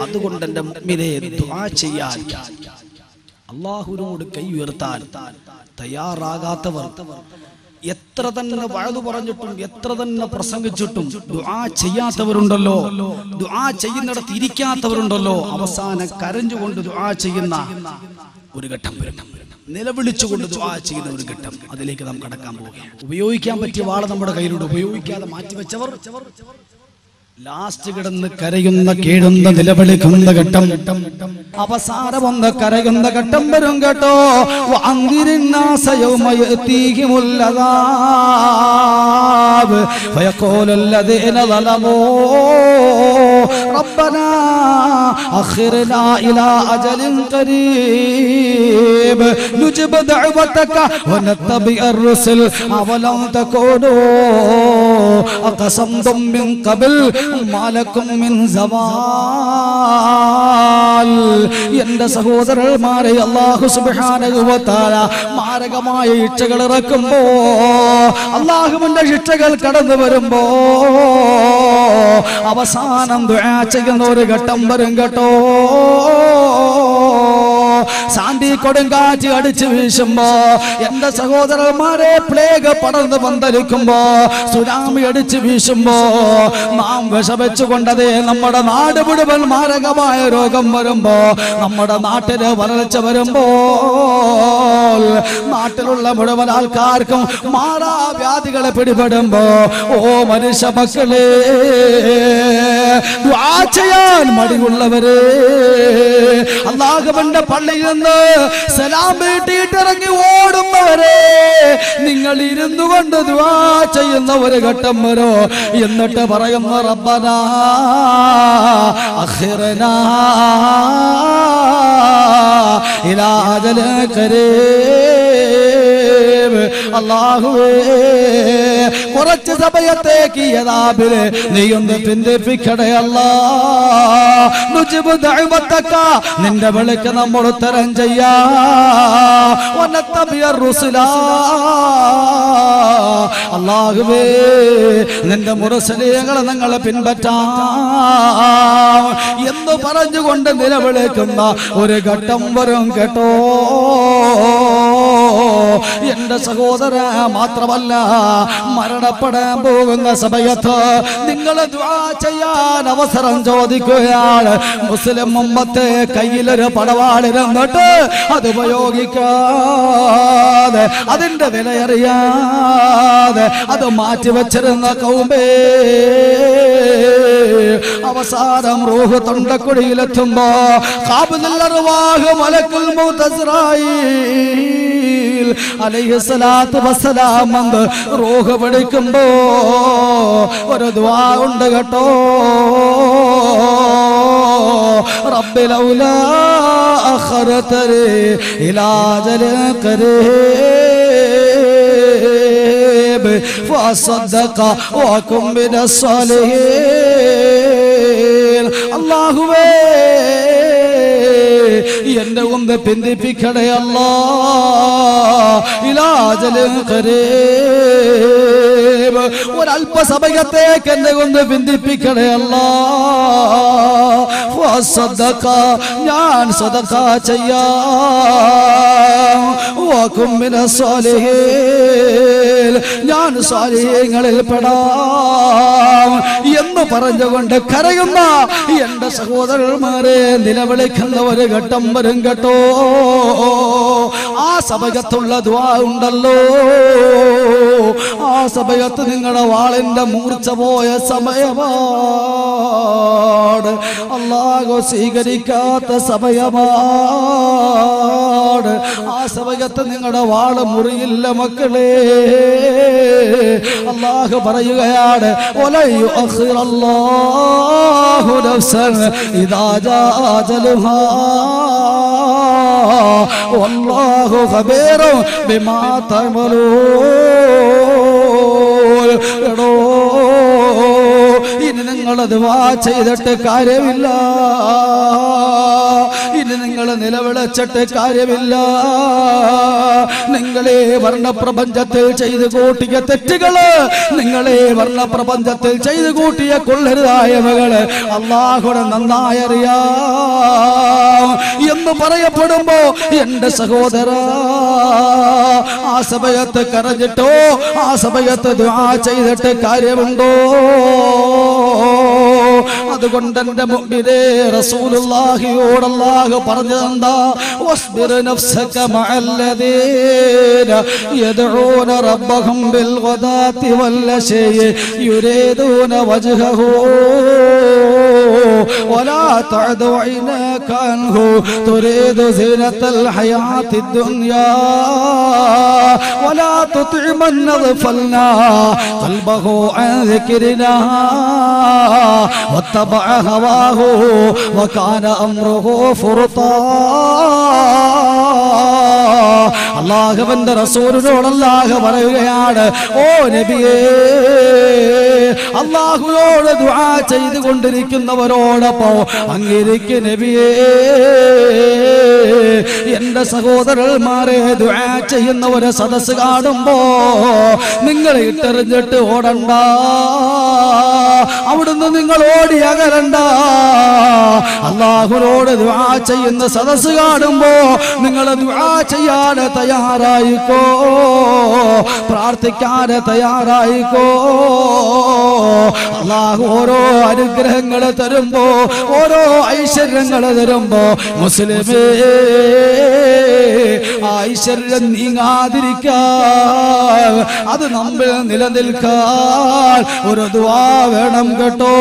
അതുകൊണ്ട് എന്റെ മുമ്പിനെ ദുആ ചെയ്യാൻ അള്ളാഹുവിനോട് കൈ ഉയർത്താൻ തയ്യാറാകാത്തവർ എത്ര തന്നെ വഴുതു പറഞ്ഞിട്ടും എത്ര തന്നെ പ്രസംഗിച്ചിട്ടും ദുആ ചെയ്യാത്തവരുണ്ടല്ലോ ദുആ ചെയ്യുന്നിടത്ത് ഇരിക്കാത്തവരുണ്ടല്ലോ അവസാനം കരഞ്ഞുകൊണ്ട് ദുആ ചെയ്യുന്ന ഒരു ഘട്ടം വരും നിലവിളിച്ചുകൊണ്ട് ദുആ ചെയ്യുന്ന ഒരു ഘട്ടം അതിലേക്ക് നാം കടക്കാൻ പോവുകയാണ് ഉപയോഗിക്കാൻ പറ്റിയ വാള നമ്മുടെ കയ്യിലുണ്ട് ഉപയോഗിക്കാതെ മാറ്റിവെച്ചവർ ലാസ്റ്റ് കിടന്ന് കരയുന്ന കേഴുന്ന നിലവിളിക്കുന്ന ഘട്ടം അവസാനം ഒന്ന് കരയുന്ന ഘട്ടം വരും കേട്ടോ ربنا أخرنا إلى أجل قريب نجب دعوتك ونتبع الرسل أولم تكونوا أقسمتم من قبل ما لكم من زوال എന്റെ സഹോദരന്മാരെ അള്ളാഹു സുബാനുവത്താല മാരകമായ ഇച്ഛകൾ ഇറക്കുമ്പോ അള്ളാഹുവിന്റെ ശിക്ഷകൾ കടന്നു വരുമ്പോ അവസാനം ദുആ ചെയ്യുന്ന ഒരു ഘട്ടം വരും കേട്ടോ ശാന്തി കൊടുങ്കാറ്റ് അടിച്ചു വീശുമ്പോ എന്റെ സഹോദരന്മാരെ പ്ലേഗ് പടർന്ന് പന്തലിക്കുമ്പോ സുനാമി അടിച്ചു വീശുമ്പോ നാം വിഷമിച്ചുകൊണ്ടതേ നമ്മുടെ നാട് മുഴുവൻ മാരകമായ രോഗം വരുമ്പോ നമ്മുടെ നാട്ടില് വരൾച്ച വരുമ്പോ നാട്ടിലുള്ള മുഴുവൻ ആൾക്കാർക്കും മാറാവ്യാധികളെ പിടിപെടുമ്പോ ഓ മനുഷ്യ മക്കളെ ദുആ ചെയ്യാൻ മടിയുള്ളവരെ അള്ളാഹുവിന്റെ പള്ളിയിൽ നിന്ന് സലാം വീട്ടിയിട്ട് ഇറങ്ങി ഓടുന്നവരെ നിങ്ങൾ ഇരുന്നു കൊണ്ട് ദുആ ചെയ്യുന്ന ഒരു ഘട്ടം വരോ എന്നിട്ട് പറയുന്ന റബ്ബന അഖിറന ഇലാ അജല കരീം അല്ലാഹുവേ കുറച്ച് സമയത്തേക്ക് യഥാബില് നീ ഒന്ന് പിന്തിപ്പിക്കണേ അല്ലാ നുജിബ് ദഅവത്തക നിന്റെ വിളിക്ക് നമ്മൾ ഉത്തരം ചെയ്യാ വനത്തബിയ റുസുലാ അല്ലാഹുവേ നിന്റെ മുറസലീങ്ങളെ നിങ്ങൾ പിൻപറ്റാം എന്ന് പറഞ്ഞുകൊണ്ട് നിലവിളിക്കുന്ന ഒരു ഘട്ടം വരും കേട്ടോ എന്റെ സഹോദര മാത്രമല്ല മരണപ്പെടാൻ പോകുന്ന സമയത്ത് നിങ്ങൾ ദ്വാ ചെയ്യാൻ അവസരം ചോദിക്കുകയാണ് മുസ്ലിം മുമ്പത്തെ കയ്യിലൊരു പടവാളിരുന്നിട്ട് അത് ഉപയോഗിക്കാതെ അതിന്റെ വിലയറിയാതെ അത് മാറ്റിവെച്ചിരുന്ന കൗമേ അവസാനം റൂഹ് തൊണ്ടക്കുഴിയിലെത്തുമ്പോ കാബുദുല്ലർവാഹ് മലക്കുൽ മുതസ്രായീൽ അലൈഹിസ്സലാത്തു വസ്സലാം വന്ന് റൂഹ് പിടിക്കുമ്പോ ഒരു ദ്വാ ഉണ്ട് കേട്ടോ رب لولا أخرتني إلى أجل قريب فأصدق وأكن من الصالحين അള്ളാഹുവേ എന്നെ ഒന്ന് പിന്തിപ്പിക്കണേ അല്ലാ ഇലാജല് കരേബ് ഒരല്പ സമയത്തേക്ക് എന്നെ ഒന്ന് പിന്തിപ്പിക്കണേ അല്ലാ ഫസദഖ ഞാൻ സദഖ ചെയ്യാം വകും മിന സ്വാലിഹീൻ ഞാൻ സ്വാലിഹീങ്ങളിൽ പെടാം എന്ന് പറഞ്ഞുകൊണ്ട് കരയുന്ന എന്റെ സഹോദരന്മാരെ നിലവിളിക്കുന്ന ഒരു ഘട്ടം വരും കേട്ടോ ആ സമയത്തുള്ള ദ്വാ ഉണ്ടല്ലോ ആ സമയത്ത് നിങ്ങളുടെ വാളിന്റെ മൂർച്ച പോയ സമയമാണ് അള്ളാഹു സ്വീകരിക്കാത്ത സമയമാണ് ആ സമയത്ത് നിങ്ങളുടെ വാള് മുറിയില്ല മക്കളെ അള്ളാഹു പറയുകയാണ് ഒലയു അല്ലാഹു നഫ്സൻ ഇദാ ജാ അജലുഹാ വല്ലാഹു ഖബീറും ബിമാ തഅമലൂൻ എടോ ഇനി നിങ്ങൾ ദുആ ചെയ്തിട്ട് കാര്യമില്ല ഇനി നിങ്ങൾ നിലവിളച്ചിട്ട് കാര്യമില്ല നിങ്ങളെ വർണ്ണപ്രപഞ്ചത്തിൽ ചെയ്തു കൂട്ടിയ തെറ്റുകള് നിങ്ങളെ വർണ്ണപ്രപഞ്ചത്തിൽ ചെയ്തു കൂട്ടിയ കൊള്ളരുതായവകള് അള്ളാഹുടെ നന്നായി അറിയാം എന്ന് പറയപ്പെടുമ്പോ എന്റെ സഹോദര ആ സമയത്ത് കരഞ്ഞിട്ടോ ആ സമയത്ത് ദുആ ചെയ്തിട്ട് കാര്യമുണ്ടോ അതുകൊണ്ട് എന്റെ മുമ്പിലെ റസൂലുള്ളാഹിയോട് അല്ലാഹു പറഞ്ഞതെന്താ വസ്ബിർ നഫ്സക മഅല്ലദീന യദ്ഊന റബ്ബഹും ബിൽ ഗദാത്തി വല്ലശീ യുരീദൂന വജ്ഹഹു ولا تعد عيناك عنه تريد زينة الحياة الدنيا ولا تطع من أغفلنا قلبه عن ذكرنا واتبع هواه وكان أمره فرطا അള്ളാഹുവിന്റെ റസൂലിനോട് അള്ളാഹ് പറയുകയാണ് ഓ നബിയേ അള്ളാഹുയോട് ദുആ ചെയ്തുകൊണ്ടിരിക്കുന്നവരോടൊപ്പം അങ്ങിരിക്ക് നബിയേ എന്റെ സഹോദരന്മാരെ ദുആ ചെയ്യുന്ന ഒരു സദസ് കാണുമ്പോ നിങ്ങൾ ഇട്ടെറിഞ്ഞിട്ട് ഓടണ്ട അവിടുന്ന് നിങ്ങൾ ഓടി അകലണ്ട അള്ളാഹുനോട് ദുആ ചെയ്യുന്ന സദസ് കാണുമ്പോ നിങ്ങൾ ദുആ ചെയ്യാൻ തയ്യാറായിക്കോ പ്രാർത്ഥിക്കാൻ തയ്യാറായിക്കോ അള്ളാഹു ഓരോ അനുഗ്രഹങ്ങൾ തരുമ്പോ ഓരോ ഐശ്വര്യങ്ങൾ തരുമ്പോ മുസ്ലിമേ ആ ഐശ്വര്യം നീങ്ങാതിരിക്കാൻ അത് നമ്മിൽ നിലനിൽക്കാൻ ഒരു ദുആ വേണം കേട്ടോ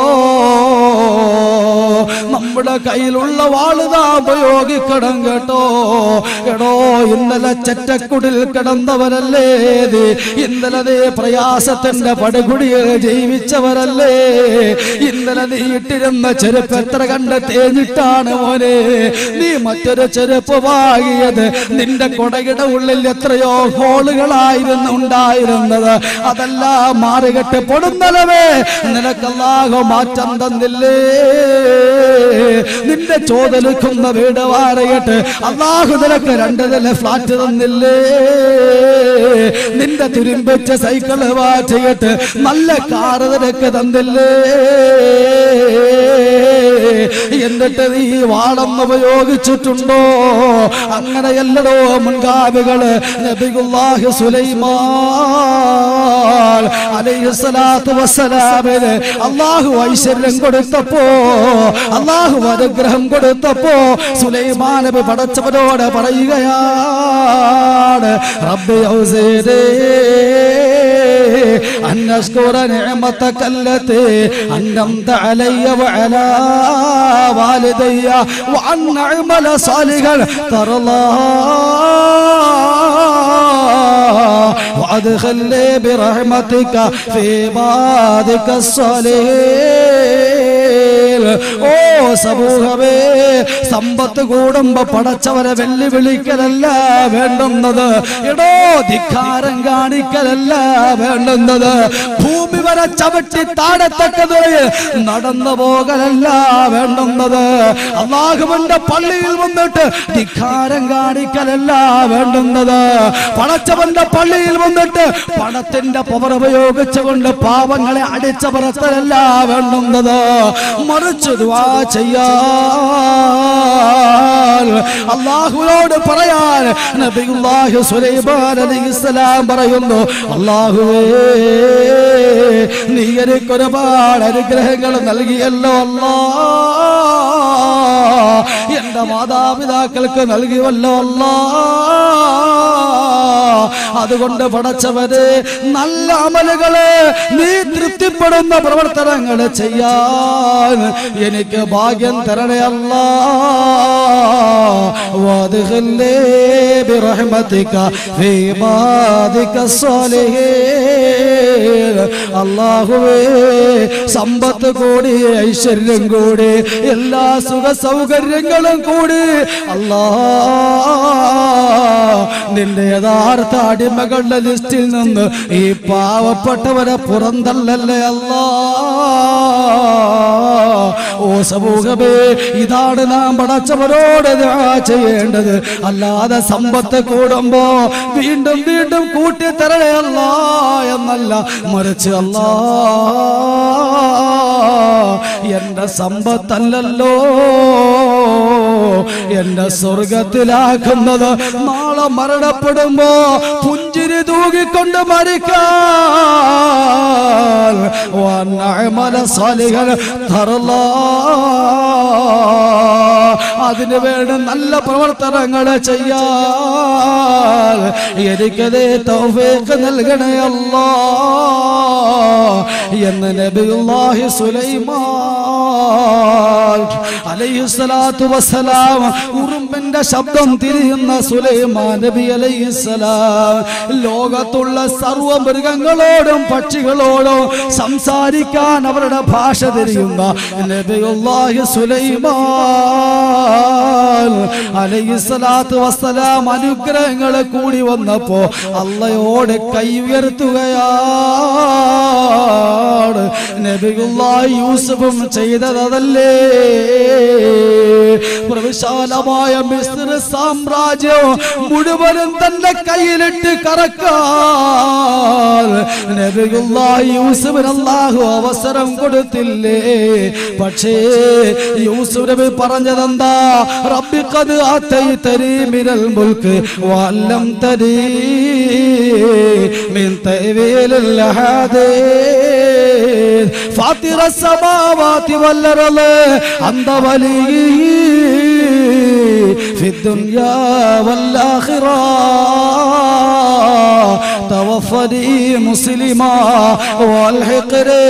നമ്മുടെ കയ്യിലുള്ള വാളുതാ ഉപയോഗിക്കണം കേട്ടോ എടോ ഇന്നലെ ചെറ്റക്കുടിൽ കിടന്നവരല്ലേ നീ ഇന്നലെ നീ പ്രയാസത്തിന്റെ പടുകുടിയിൽ ജീവിച്ചവരല്ലേ ഇന്നലെ നീ ഇട്ടിരുന്ന ചെരുപ്പ് എത്ര കണ്ട് തേഞ്ഞിട്ടാണ് മോനെ നീ മറ്റൊരു ചെരുപ്പ് വാങ്ങിയത് നിന്റെ കൊടയുടെ ഉള്ളിൽ എത്രയോ ഹോളുകളായിരുന്നു ഉണ്ടായിരുന്നത് അതെല്ലാം മാറികെട്ട് പൊടുന്നലവേ നിനക്കല്ലാഹോ മാറ്റം തന്നില്ലേ നിന്റെ ചോദലിക്കുന്ന വീട് വാരയിട്ട് അള്ളാഹു നിനക്ക് രണ്ട് നില ഫ്ലാറ്റ് തന്നില്ലേ നിന്റെ തുരുമ്പിച്ച സൈക്കിള് വാറ്റിയിട്ട് നല്ല കാറ് നിനക്ക് തന്നില്ലേ എന്നിട്ട് നീ വാളം ഉപയോഗിച്ചിട്ടുണ്ടോ അങ്ങനെയല്ലടോ മുൻകാബികള് നബിഗുല്ലാഹി സുലൈമാൻ അലൈഹിസ്സലാത്തു വസ്സലാമിന് അള്ളാഹു ഐശ്വര്യം കൊടുത്തപ്പോ അള്ളാഹു അനുഗ്രഹം കൊടുത്തപ്പോ സുലൈമാൻ നബി പടച്ചവനോട് പറയുകയാണ് റബ്ബി ഔസേനേ أن أشكر نعمتك التي أنعمت علي وعلى والدي وأن أعمل صالحا ترضاه وأدخلني برحمتك في عبادك الصالحين ഓ സമൂഹമേ സമ്പത്ത് കൂടുമ്പോ പടച്ചവരെ വെല്ലുവിളിക്കലല്ല വേണ്ടുന്നത് എടോ ധിക്കാരം കാണിക്കലല്ല വേണ്ടുന്നത് ഭൂമി വരെ ചവിട്ടി താഴത്തക്കത് നടന്നു പോകലല്ല വേണ്ടുന്നത് അള്ളാഹുവിന്റെ പള്ളിയിൽ വന്നിട്ട് ധിക്കാരം കാണിക്കലല്ല വേണ്ടുന്നത് പടച്ചവന്റെ പള്ളിയിൽ വന്നിട്ട് പണത്തിന്റെ പവർ ഉപയോഗിച്ചുകൊണ്ട് പാവങ്ങളെ അടിച്ചപറത്തലല്ല വേണ്ടുന്നത് മറിച്ച് ദുആ ചെയ്യാൻ അള്ളാഹുവിനോട് പറയാൻ നബിയുല്ലാഹി സുലൈമാൻ അലൈഹിസ്സലാം പറയുന്നു അള്ളാഹുവേ നീ എനിക്ക് ഒരുപാട് അനുഗ്രഹങ്ങൾ നൽകിയല്ലോ അല്ലാ എന്റെ മാതാപിതാക്കൾക്ക് നൽകിയല്ലോ അല്ലാ അതുകൊണ്ട് പടച്ചവര് നല്ല അമലുകള് നീ തൃപ്തിപ്പെടുന്ന പ്രവർത്തനങ്ങൾ ചെയ്യാൻ എനിക്ക് ഭാഗ്യം തരണേ അല്ല വാദ്ഖിൽനീ ബിറഹ്മതിക ഫീ ഇബാദിക സ്വാലിഹീൻ അല്ലാഹുവേ സമ്പത്ത് കൂടി ഐശ്വര്യം കൂടി എല്ലാ സുഖ സൗകര്യങ്ങളും കൂടി അല്ലാ നിന്റെ യഥാർത്ഥ യഥാർത്ഥ അടിമകളുടെ ലിസ്റ്റിൽ നിന്ന് ഈ പാവപ്പെട്ടവരെ പുറന്തള്ളല്ലേ അല്ലാ ഓ സമൂഹമേ ഇതാണ് നാം പടച്ചവരോട് ദുആ ചെയ്യേണ്ടത് അല്ലാതെ സമ്പത്ത് കൂടുമ്പോ വീണ്ടും വീണ്ടും കൂട്ടിത്തരണേ അല്ല എന്നല്ല മറിച്ച് അല്ലാ എന്റെ സമ്പത്തല്ലല്ലോ എന്റെ സ്വർഗത്തിലാക്കുന്നത് നാളെ മരണപ്പെടുമ്പോ പുഞ്ചിരി തൂകിക്കൊണ്ട് മരിക്കാൻ വന്നഅമല സാലിഹൻ തറല്ലാ അതിനു വേണ്ടി നല്ല പ്രവർത്തനങ്ങൾ ചെയ്യാൻ എനിക്കതേ തൗഫീഖ് നൽകണേ അല്ലാ എന്ന് നബിയുല്ലാഹി സുലൈമാൻ അലൈഹിസ്സലാത്തു വസ്സലാം ഉറുമ്പിന്റെ ശബ്ദം തിരിയുന്ന സുലൈമാൻ നബി അലൈഹിസ്സലാം ലോകത്തുള്ള സർവ്വ മൃഗങ്ങളോടും പക്ഷികളോടും സംസാരിക്കാൻ അവരുടെ ഭാഷ തിരിയുന്ന നബിയുല്ലാഹി സുലൈമാൻ അലൈഹിസ്സലാത്തു വസ്സലാം അനുഗ്രഹങ്ങൾ കൂടി വന്നപ്പോ അള്ളയോട് കൈ ഉയർത്തുകയാണ് നബിയുല്ലാഹി യൂസുഫും ചെയ്തതല്ലേ പ്രവിശാലമായ മിസ്ര സാമ്രാജ്യം മുഴുവനും തന്റെ കയ്യിലിട്ട് കറക്കാൻ നബിയുല്ലാഹി യൂസുഫിന് അല്ലാഹു അവസരം കൊടുത്തില്ലേ പക്ഷേ യൂസുഫ് നബി പറഞ്ഞതെന്താ റബ്ബി ഖദ് ആതൈതനി മിനൽ മുൽക്ക് വല്ലം തരീ മിൻ തഅവീലിൽ ഹദീസ് ഫാത്തിറ السماوات والأرض أنت ولي في الدنيا والآخرة توفني مسلما والحقني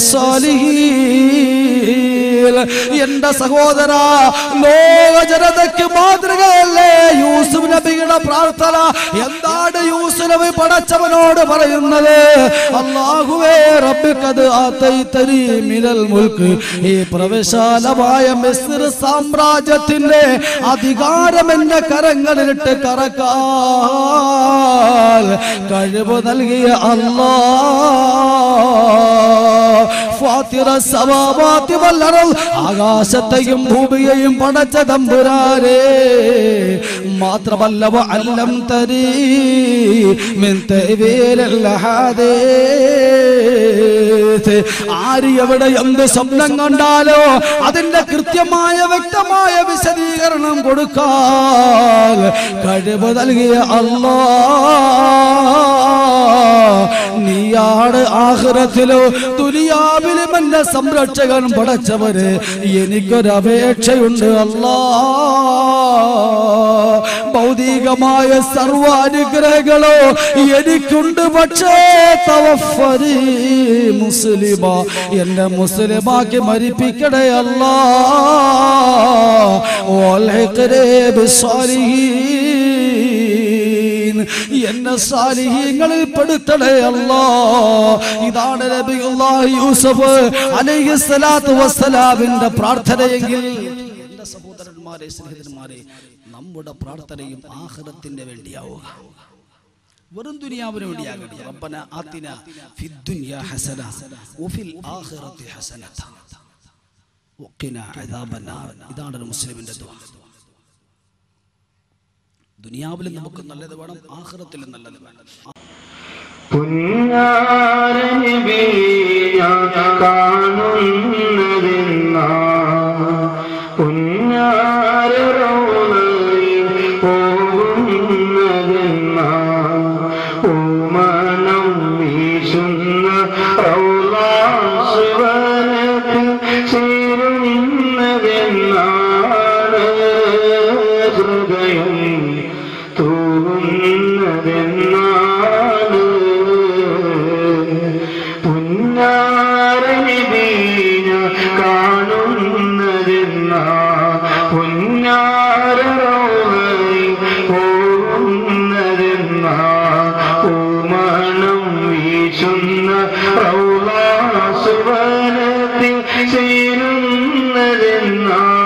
بالصالحين എന്റെ സഹോദര ലോക ജനതയ്ക്ക് മാതൃകയല്ലേ യൂസുഫ് നബിയുടെ പ്രാർത്ഥന എന്താണ് യൂസുഫ് നബി പടച്ചവനോട് പറയുന്നത് അള്ളാഹുവേ റബ്ബിക്കത് ആതൈതനി മിനൽ മുൽക്ക് ഈ പ്രവിശാലമായ മിസ്ർ സാമ്രാജ്യത്തിന്റെ അധികാരം എന്റെ കരങ്ങളിലിട്ട് കറക്കാൻ കഴിവ് നൽകിയ അല്ലാ ഫാത്തിറ സമാവാതി വല്ലറൽ ആകാശത്തെയും ഭൂമിയെയും പടച്ച തമ്പുരാരേ മാത്രമല്ല അല്ലം തരീ മിൻ തഅവീലിൽ ഹദീസ് ആര് എവിടെ എന്ത് സ്വപ്നം കണ്ടാലോ അതിന്റെ കൃത്യമായ വ്യക്തമായ വിശദീകരണം കൊടുക്കാൻ കഴിവ് നൽകിയ അല്ലാ നീയാണ് ആഹ്റത്തിലോ ദുനിയാവിലും എന്റെ സംരക്ഷകൻ പടച്ചവര് എനിക്കൊരപേക്ഷയുണ്ട് അല്ലാ ഭൗതികമായ സർവ അനുഗ്രഹങ്ങളോ എനിക്കുണ്ട് പക്ഷേ തവഫരി മുസ്ലിമ എന്നെ മുസ്ലിമാക്കി മരിപ്പിക്കണേ അല്ലാ ഓൽഹിഖ്റേ ബിസ്സാലിഹീൻ എന്നെ സാലിഹീങ്ങളിൽ പെടുത്തണേ അല്ലാ ഇതാണ് നബിയുല്ലാഹി യൂസഫ് അലൈഹിസ്സലാത്തു വസ്സലാമിന്റെ പ്രാർത്ഥനയെങ്കിൽ എന്റെ സഹോദരന്മാരെ സ്നേഹിതന്മാരെ നമ്മുടെ പ്രാർത്ഥനയും ആഖിറത്തിന്റെ വേണ്ടിയാവുക വെറും ദുനിയാവിന് വേണ്ടിയാകട്ടെ റബ്ബന ആതിന ഫിദ്ദുനിയ ഹസന വഫിൽ ആഖിറതി ഹസനത വഖിന അദാബന്നാർ ഇതാണ് ഒരു മുസ്ലിമിന്റെ ദുആ ദുനിയാവിലും നമുക്ക് നല്ലത് വേണം ആഖിറത്തിലും നല്ലത് വേണം പുന്നാരനിബിയ കാണുന്നതെന്നാ പുന്നാരറോളയിൽ പോകുന്നതെന്നാ ഓമനം വീശുന്ന റൗലാസുവനത്തിൽ ചേരുന്നതെന്നാണ് ഹൃദയം തൂങ്ങുന്നതെന്നാണ് പുന്നാരനിബീന കാണുന്നതെന്നാ പുന്നാരറോളയിൽ പോകുന്നതെന്നാ ഓമണം വീശുന്ന റൗലാസുവനത്തിൽ ചേരുന്നതെന്നാ